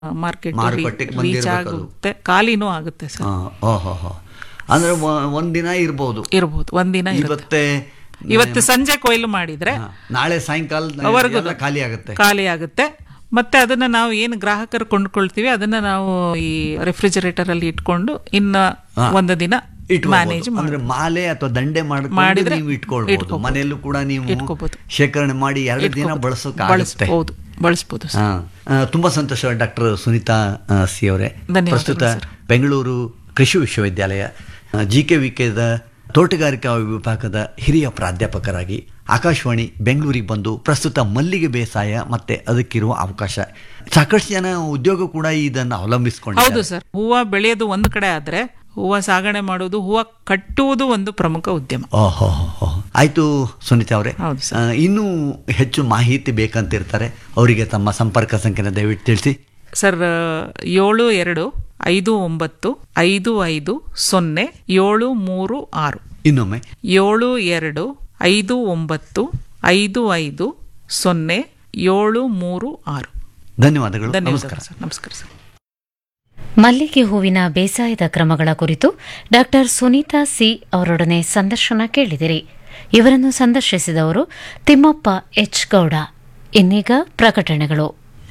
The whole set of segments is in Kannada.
ಮಾರ್ಕೆಟ್ ಮಾರುಕಟ್ಟೆಗೆ ರೀಚ್ ಬಂದಿರ್ಬೇಕು ಅದು. ಆಗುತ್ತೆ ಖಾಲಿನೂ ಆಗುತ್ತೆ ಸರ್ ಓಹೋ ಹೋ ಅಂದ್ರೆ ಒ- ಒಂದಿನ ಇರ್ಬೋದು ಇರ್ಬೋದು ಒಂದಿನ ಇರುತ್ತೆ ಇವತ್ತೇ ಇವತ್ತು ಸಂಜೆ ಕೊಯ್ಲು ಮಾಡಿದ್ರೆ ಹಾ, ನಾಳೆ ಸಾಯಂಕಾಲ ಅವರೆಗೂ ಎಲ್ಲ ಖಾಲಿ ಆಗುತ್ತೆ ಖಾಲಿ ಆಗುತ್ತೆ ಮತ್ತೆ ಅದನ್ನ ನಾವು ಏನು ಗ್ರಾಹಕರು ಕೊಂಡ್ಕೊಳ್ತೀವಿ ಅದನ್ನ ನಾವು ಈ ರೆಫ್ರಿಜರೇಟರ್ ಅಲ್ಲಿ ಇಟ್ಕೊಂಡು ಇನ್ನ ಒಂದು ದಿನ ಇಟ್ಕೋಬಹುದು. ಮ್ಯಾನೇಜ್ ಅಂದ್ರೆ ಮಾಲೆ ಅಥವಾ ದಂಡೆ ಮಾಡ್ಕೊಂಡು ಮಾಡಿದ್ರೆ ನೀವು ಇಟ್ಕೊಳ್ಬಹುದು ಇಟ್ಕೋಬಹುದು. ಮನೆಯಲ್ಲೂ ಕೂಡ ನೀವು ಇಟ್ಕೋಬಹುದು. ಶೇಖರಣೆ ಮಾಡಿ ಎರಡು ದಿನ ಬಳಸೋಕ್ಕಾಗುತ್ತೆ ಬಳಸ್ಬೋದು ಬಳಸ್ಬೋದು ಸರ್. ಹಾ. ಆ, ತುಂಬಾ ಸಂತೋಷ ಡಾಕ್ಟರ್ ಸುನೀತಾ ಆ, ಸಿ ಅವರೇ ಧನ್ಯವಾದಗಳು ಪ್ರಸ್ತುತ ಸರ್. ಬೆಂಗಳೂರು ಕೃಷಿ ವಿಶ್ವವಿದ್ಯಾಲಯ ಜಿ ಕೆ ವಿಕೆದ ತೋಟಗಾರಿಕಾ ವಿಭಾಗದ ಹಿರಿಯ ಪ್ರಾಧ್ಯಾಪಕರಾಗಿ ಆಕಾಶವಾಣಿ ಬೆಂಗಳೂರಿಗೆ ಬಂದು ಪ್ರಸ್ತುತ ಮಲ್ಲಿಗೆ ಬೇಸಾಯ ಮತ್ತೆ ಅದಕ್ಕಿರುವ ಅವಕಾಶ ಸಾಕಷ್ಟು ಜನ ಉದ್ಯೋಗ ಕೂಡ ಇದನ್ನು ಅವಲಂಬಿಸಿಕೊಂಡು ಹೌದು ಸರ್ ಹೂವ ಬೆಳೆಯೋದು ಒಂದು ಕಡೆ ಆದ್ರೆ ಹೂವ ಸಾಗಣೆ ಮಾಡೋದು ಹೂವ ಕಟ್ಟುವುದು ಒಂದು ಪ್ರಮುಖ ಉದ್ಯಮ ಓಹೋ ಆಯ್ತು ಸುನೀತಾ ಅವರೇ ಹೌದು ಆ, ಇನ್ನೂ ಹೆಚ್ಚು ಮಾಹಿತಿ ಬೇಕಂತಿರ್ತಾರೆ ಅವರಿಗೆ ತಮ್ಮ ಸಂಪರ್ಕ ಸಂಖ್ಯೆನ ದಯವಿಟ್ಟು ತಿಳಿಸಿ ಸರ್ ಏಳು ಎರಡು ಐದು ಒಂಬತ್ತು ಐದು ಐದು ಸೊನ್ನೆ ಏಳು ಮೂರು ಆರು ಇನ್ನೊಮ್ಮೆ ಏಳು ಎರಡು ಐದು ಒಂಬತ್ತು ಐದು ಐದು ಸೊನ್ನೆ ಏಳು ಮೂರು ಆರು ಧನ್ಯವಾದಗಳು ನಮಸ್ಕಾರ ಧನ್ಯವಾದಗಳು ಸರ್ ನಮಸ್ಕಾರ ಸರ್ ಮಲ್ಲಿಗೆ ಹೂವಿನ ಬೇಸಾಯದ ಕ್ರಮಗಳ ಕುರಿತು ಡಾಕ್ಟರ್ ಸುನೀತಾ ಸಿ ಅವರೊಡನೆ ಸಂದರ್ಶನ ಕೇಳಿದಿರಿ ಇವರನ್ನು ಸಂದರ್ಶಿಸಿದವರು ತಿಮ್ಮಪ್ಪ ಎಚ್ ಗೌಡ ಇನ್ನೀಗ ಪ್ರಕಟಣೆಗಳು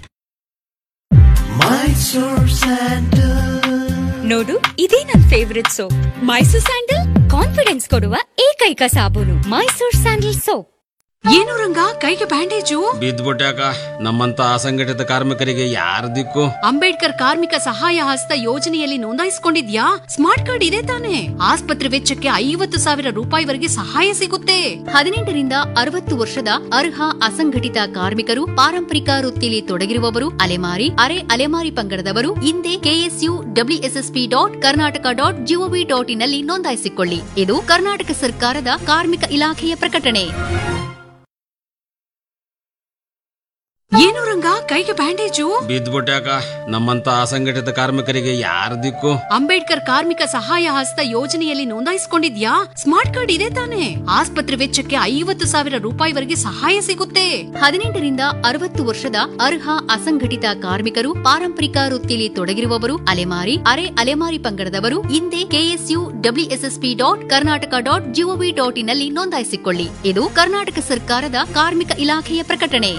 ನೋಡು ಇದೇ ನನ್ favourite soap Mysore sandal confidence ಕೊಡುವ ಏಕೈಕ ಸಾಬೂನು ಮೈಸೂರ್ ಸ್ಯಾಂಡಲ್ ಸೋಪ್ ಏನು ರಂಗ ಕೈಗೆ ಬ್ಯಾಂಡೇಜು ಬಿದ್ದ್ಬಿಟ್ಯಾಕ ನಮ್ಮಂತ ಅಸಂಘಟಿತ ಕಾರ್ಮಿಕರಿಗೆ ಯಾರ ದಿಕ್ಕು ಅಂಬೇಡ್ಕರ್ ಕಾರ್ಮಿಕ ಸಹಾಯ ಹಸ್ತ ಯೋಜನೆಯಲ್ಲಿ ನೋಂದಾಯಿಸಿಕೊಂಡಿದ್ಯಾ ಸ್ಮಾರ್ಟ್ ಕಾರ್ಡ್ ಇದೆ ತಾನೆ ಆಸ್ಪತ್ರೆ ವೆಚ್ಚಕ್ಕೆ ಐವತ್ತು ಸಾವಿರ ರೂಪಾಯಿವರೆಗೆ ಸಹಾಯ ಸಿಗುತ್ತೆ ಹದಿನೆಂಟರಿಂದ ಅರವತ್ತು ವರ್ಷದ ಅರ್ಹ ಅಸಂಘಟಿತ ಕಾರ್ಮಿಕರು ಪಾರಂಪರಿಕ ವೃತ್ತಿಲಿ ತೊಡಗಿರುವವರು ಅಲೆಮಾರಿ ಅರೆ ಅಲೆಮಾರಿ ಪಂಗಡದವರು ಹಿಂದೆ KSU WSSP dot Karnataka dot GOV dot ಇನ್ನಲ್ಲಿ ನೋಂದಾಯಿಸಿಕೊಳ್ಳಿ ಇದು ಕರ್ನಾಟಕ ಸರ್ಕಾರದ ಕಾರ್ಮಿಕ ಇಲಾಖೆಯ ಪ್ರಕಟಣೆ ಏನು ರಂಗ ಕೈಗೆ ಬ್ಯಾಂಡೇಜು ಬಿದ್ದ್ಬಿಟ್ಯಾಕ ನಮ್ಮಂತ ಅಸಂಘಟಿತ ಕಾರ್ಮಿಕರಿಗೆ ಯಾರ ದಿಕ್ಕು ಅಂಬೇಡ್ಕರ್ ಕಾರ್ಮಿಕ ಸಹಾಯ ಹಸ್ತ ಯೋಜನೆಯಲ್ಲಿ ನೋಂದಾಯಿಸಿಕೊಂಡಿದ್ಯಾ ಸ್ಮಾರ್ಟ್ ಕಾರ್ಡ್ ಇದೆ ತಾನೆ ಆಸ್ಪತ್ರೆ ವೆಚ್ಚಕ್ಕೆ ಐವತ್ತು ಸಾವಿರ ರೂಪಾಯಿವರೆಗೆ ಸಹಾಯ ಸಿಗುತ್ತೆ ಹದಿನೆಂಟರಿಂದ ಅರವತ್ತು ವರ್ಷದ ಅರ್ಹ ಅಸಂಘಟಿತ ಕಾರ್ಮಿಕರು ಪಾರಂಪರಿಕ ವೃತ್ತಿಲಿ ತೊಡಗಿರುವವರು ಅಲೆಮಾರಿ ಅರೆ ಅಲೆಮಾರಿ ಪಂಗಡದವರು ಹಿಂದೆ KSU WSSP dot Karnataka dot GOV dot ಇನ್ನಲ್ಲಿ ನೋಂದಾಯಿಸಿಕೊಳ್ಳಿ ಇದು ಕರ್ನಾಟಕ ಸರ್ಕಾರದ ಕಾರ್ಮಿಕ ಇಲಾಖೆಯ ಪ್ರಕಟಣೆ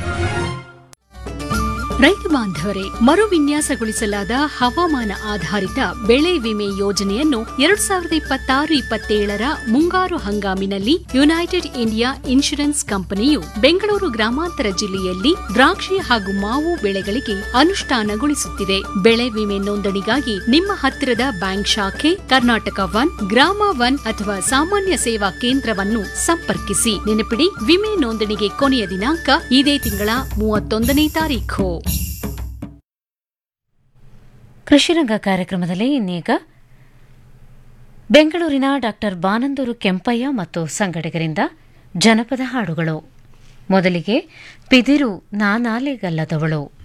ರೈತ ಬಾಂಧವರೇ ಮರುವಿನ್ಯಾಸಗೊಳಿಸಲಾದ ಹವಾಮಾನ ಆಧಾರಿತ ಬೆಳೆ ವಿಮೆ ಯೋಜನೆಯನ್ನು ಎರಡ್ ಸಾವಿರದ ಇಪ್ಪತ್ತಾರು ಇಪ್ಪತ್ತೇಳರ ಮುಂಗಾರು ಹಂಗಾಮಿನಲ್ಲಿ ಯುನೈಟೆಡ್ ಇಂಡಿಯಾ ಇನ್ಶೂರೆನ್ಸ್ ಕಂಪನಿಯು ಬೆಂಗಳೂರು ಗ್ರಾಮಾಂತರ ಜಿಲ್ಲೆಯಲ್ಲಿ ದ್ರಾಕ್ಷಿ ಹಾಗೂ ಮಾವು ಬೆಳೆಗಳಿಗೆ ಅನುಷ್ಠಾನಗೊಳಿಸುತ್ತಿದೆ ಬೆಳೆ ವಿಮೆ ನೋಂದಣಿಗಾಗಿ ನಿಮ್ಮ ಹತ್ತಿರದ ಬ್ಯಾಂಕ್ ಶಾಖೆ ಕರ್ನಾಟಕ ಒನ್ ಗ್ರಾಮ ಒನ್ ಅಥವಾ ಸಾಮಾನ್ಯ ಸೇವಾ ಕೇಂದ್ರವನ್ನು ಸಂಪರ್ಕಿಸಿ ನೆನಪಿಡಿ ವಿಮೆ ನೋಂದಣಿಗೆ ಕೊನೆಯ ದಿನಾಂಕ ಇದೇ ತಿಂಗಳ ಮೂವತ್ತೊಂದನೇ ತಾರೀಖು ಕೃಷಿರಂಗ ಕಾರ್ಯಕ್ರಮದಲ್ಲಿ ಇನ್ನೀಗ ಬೆಂಗಳೂರಿನ ಡಾಕ್ಟರ್ ಬಾನಂದೂರು ಕೆಂಪಯ್ಯ ಮತ್ತು ಸಂಗಡಿಗರಿಂದ ಜನಪದ ಹಾಡುಗಳು ಮೊದಲಿಗೆ ಪಿದಿರು ನಾನಾಲೆಗಲ್ಲದವಳು